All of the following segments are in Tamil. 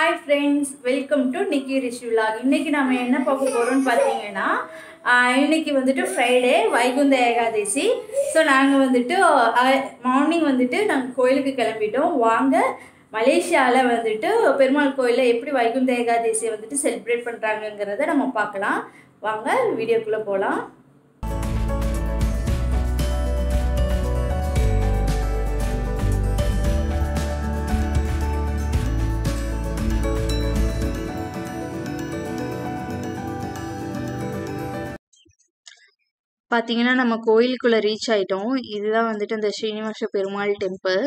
hi friends welcome to Nikki Rish vlog இன்னைக்கு நம்ம என்ன பார்க்க போகிறோம்னு பார்த்தீங்கன்னா ஆஹ் இன்னைக்கு வந்துட்டு ஃப்ரைடே வைகுந்த ஏகாதசி ஸோ நாங்கள் வந்துட்டு மார்னிங் வந்துட்டு நாங்கள் கோயிலுக்கு கிளம்பிட்டோம் வாங்க மலேசியாவில் வந்துட்டு பெருமாள் கோயிலில் எப்படி வைகுந்த ஏகாதசியை வந்துட்டு செலிப்ரேட் பண்ணுறாங்கங்கிறத நம்ம பார்க்கலாம் வாங்க வீடியோக்குள்ளே போகலாம் பார்த்தீங்கன்னா நம்ம கோயிலுக்குள்ளே ரீச் ஆயிட்டோம் இதுதான் வந்துட்டு இந்த ஸ்ரீனிவாச பெருமாள் டெம்பிள்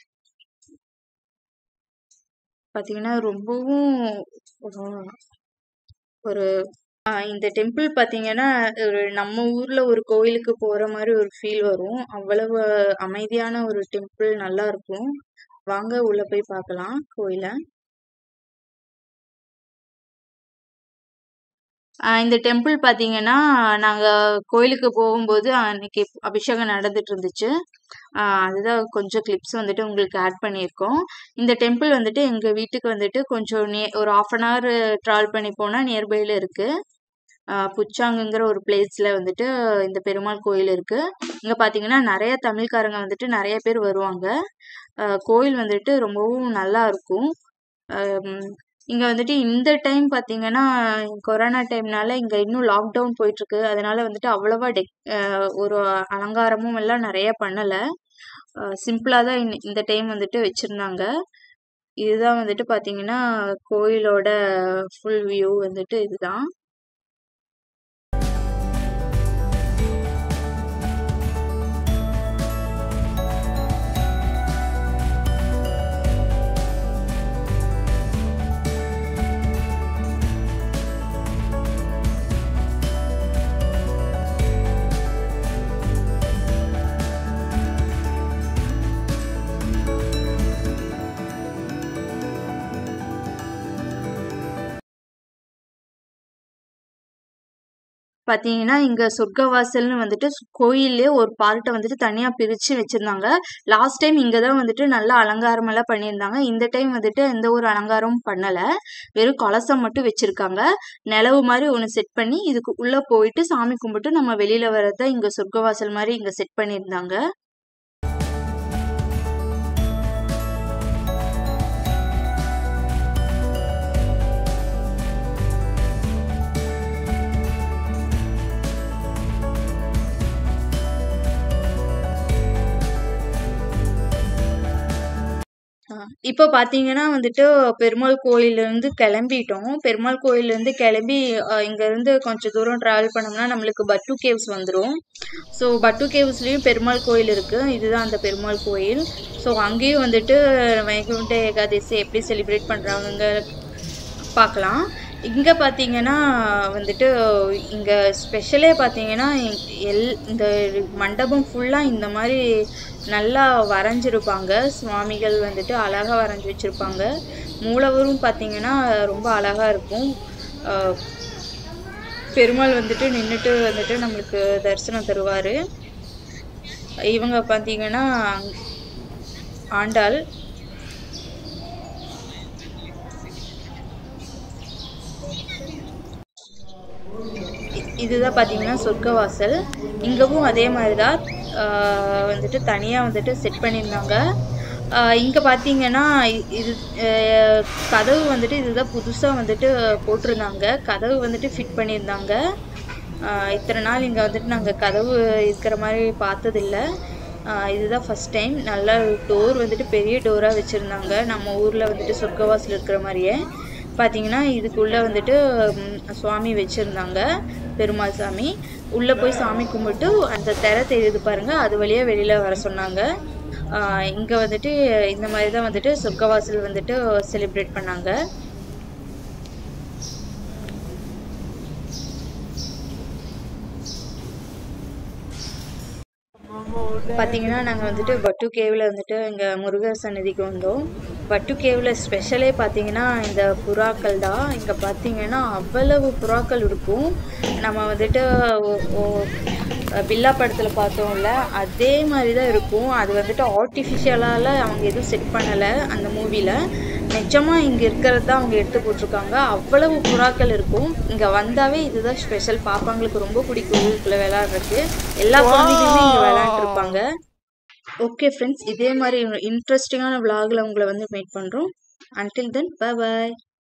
பார்த்தீங்கன்னா ரொம்பவும் ஒரு- ஒரு ஆஹ் இந்த டெம்பிள் பார்த்தீங்கன்னா ஒரு நம்ம ஊரில் ஒரு கோயிலுக்கு போகிற மாதிரி ஒரு ஃபீல் வரும் அவ்வளவு அமைதியான ஒரு டெம்பிள் நல்லா இருக்கும் வாங்க உள்ள போய் பார்க்கலாம் கோயிலை ஆஹ் இந்த டெம்பிள் பார்த்தீங்கன்னா நாங்கள் கோயிலுக்கு போகும்போது அன்னைக்கு அபிஷேகம் நடந்துட்டு இருந்துச்சு ஆஹ் அதுதான் கொஞ்சம் கிளிப்ஸ் வந்துட்டு உங்களுக்கு ஆட் பண்ணியிருக்கோம் இந்த டெம்பிள் வந்துட்டு எங்கள் வீட்டுக்கு வந்துட்டு கொஞ்சம் நே ஒரு ஆஃப் அன் ஹவர் ட்ராவல் பண்ணி போனால் நியர்பையில் இருக்குது புச்சாங்குங்கிற ஒரு பிளேஸில் வந்துட்டு இந்த பெருமாள் கோயில் இருக்குது இங்கே பார்த்தீங்கன்னா நிறைய தமிழ்காரங்க வந்துட்டு நிறைய பேர் வருவாங்க ஆஹ் கோயில் வந்துட்டு ரொம்பவும் நல்லா இருக்கும் இங்கே வந்துட்டு இந்த டைம் பார்த்தீங்கன்னா கொரோனா டைம்னால இங்கே இன்னும் லாக்டவுன் போயிட்டுருக்கு அதனால வந்துட்டு அவ்வளோவா டெக் ஆஹ் ஒரு அலங்காரமும் எல்லாம் நிறைய பண்ணலை சிம்பிளாக தான் இந்த இந்த டைம் வந்துட்டு வச்சுருந்தாங்க இதுதான் வந்துட்டு பார்த்தீங்கன்னா கோயிலோட ஃபுல் வியூ வந்துட்டு இதுதான் பார்த்தீங்கன்னா இங்கே சொர்க்கவாசல்னு வந்துட்டு கோயிலே ஒரு பார்ட்டை வந்துட்டு தனியாக பிரித்து வச்சுருந்தாங்க லாஸ்ட் டைம் இங்கே தான் வந்துட்டு நல்லா அலங்காரமெல்லாம் பண்ணியிருந்தாங்க இந்த டைம் வந்துட்டு எந்த ஒரு அலங்காரமும் பண்ணலை வெறும் கலசம் மட்டும் வச்சுருக்காங்க நிலவு மாதிரி ஒன்று செட் பண்ணி இதுக்கு உள்ளே போயிட்டு சாமி கும்பிட்டு நம்ம வெளியில் வரதை இங்கே சொர்க்கவாசல் மாதிரி இங்கே செட் பண்ணியிருந்தாங்க இப்போ பார்த்தீங்கன்னா வந்துட்டு பெருமாள் கோயிலேருந்து கிளம்பிட்டோம் பெருமாள் கோயிலேருந்து கிளம்பி அஹ், இங்கேருந்து கொஞ்சம் தூரம் ட்ராவல் பண்ணோம்னா நம்மளுக்கு பட்டு கேவ்ஸ் வந்துடும் ஸோ பட்டு கேவ்ஸ்லேயும் பெருமாள் கோயில் இருக்குது இதுதான் அந்த பெருமாள் கோயில் ஸோ அங்கேயும் வந்துட்டு வைகுண்ட ஏகாதசி எப்படி செலிப்ரேட் பண்ணுறாங்க பார்க்கலாம் இங்கே பார்த்தீங்கன்னா வந்துட்டு இங்கே ஸ்பெஷலே பார்த்தீங்கன்னா எல் இந்த மண்டபம் ஃபுல்லாக இந்த மாதிரி நல்லா வரைஞ்சிருப்பாங்க சுவாமிகள் வந்துட்டு அழகாக வரைஞ்சி வச்சுருப்பாங்க மூலவரும் பார்த்தீங்கன்னா ரொம்ப அழகாக இருக்கும் அஹ் பெருமாள் வந்துட்டு நின்றுட்டு வந்துட்டு நம்மளுக்கு தரிசனம் தருவார் இவங்க பார்த்தீங்கன்னா ஆண்டாள் இ- இதுதான் பார்த்தீங்கன்னா சொர்க்கவாசல் இங்கவும் அதே மாதிரி தான் ஆஹ் வந்துட்டு தனியாக வந்துட்டு செட் பண்ணியிருந்தாங்க இங்கே பார்த்தீங்கன்னா இ- இது ஆஹ் கதவு வந்துட்டு இதுதான் புதுசாக வந்துட்டு போட்டிருந்தாங்க கதவு வந்துட்டு ஃபிட் பண்ணியிருந்தாங்க ஆஹ் இத்தனை நாள் இங்கே வந்துட்டு நாங்கள் கதவு இருக்கிற மாதிரி பார்த்ததில்ல ஆஹ் இதுதான் ஃபஸ்ட் டைம் நல்லா டோர் வந்துட்டு பெரிய டோராக வச்சுருந்தாங்க நம்ம ஊரில் வந்துட்டு சொர்க்கவாசல் இருக்கிற மாதிரியே பார்த்தீங்கன்னா இதுக்குள்ளே வந்துட்டு ம், சுவாமி வச்சுருந்தாங்க பெருமாள் சாமி உள்ளே போய் சாமி கும்பிட்டு அந்த திரை தெரியுது பாருங்க அது வழியாக வெளியில் வர சொன்னாங்க இங்கே வந்துட்டு இந்த மாதிரி தான் வந்துட்டு சொர்க்கவாசல் வந்துட்டு செலிப்ரேட் பண்ணாங்க பார்த்தீங்கன்னா நாங்கள் வந்துட்டு பட்டு கேவில் வந்துட்டு இங்கே முருகர் சன்னதிக்கு வந்தோம் பட்டு கேவில் ஸ்பெஷலே பார்த்தீங்கன்னா இந்த புறாக்கள் தான் இங்கே பார்த்தீங்கன்னா அவ்வளவு புறாக்கள் இருக்கும் நம்ம வந்துட்டு ஓ- ஓ- பில்லா படத்தில் பார்த்தோம்ல அதே மாதிரி தான் இருக்கும் அது வந்துட்டு ஆர்டிஃபிஷியலால் அவங்க எதுவும் செட் பண்ணலை அந்த மூவியில் நிஜமா இங்க இருக்கிறது தான் அவங்க எடுத்து போட்டிருக்காங்க அவ்வளவு புறாக்கள் இருக்கும் இங்க வந்தாவே இதுதான் ஸ்பெஷல் பாப்பாங்களுக்கு ரொம்ப பிடிக்கும் இதுக்குள்ள விளையாடுறதுக்கு எல்லா குழந்தைங்களுமே இங்க விளையாண்டு இருப்பாங்க ஓகே ஃப்ரெண்ட்ஸ் இதே மாதிரி இன்ட்ரெஸ்டிங்கான விலாகில் உங்களை வந்து மீட் பண்ணுறோம் அன்டில் தென் பை பாய்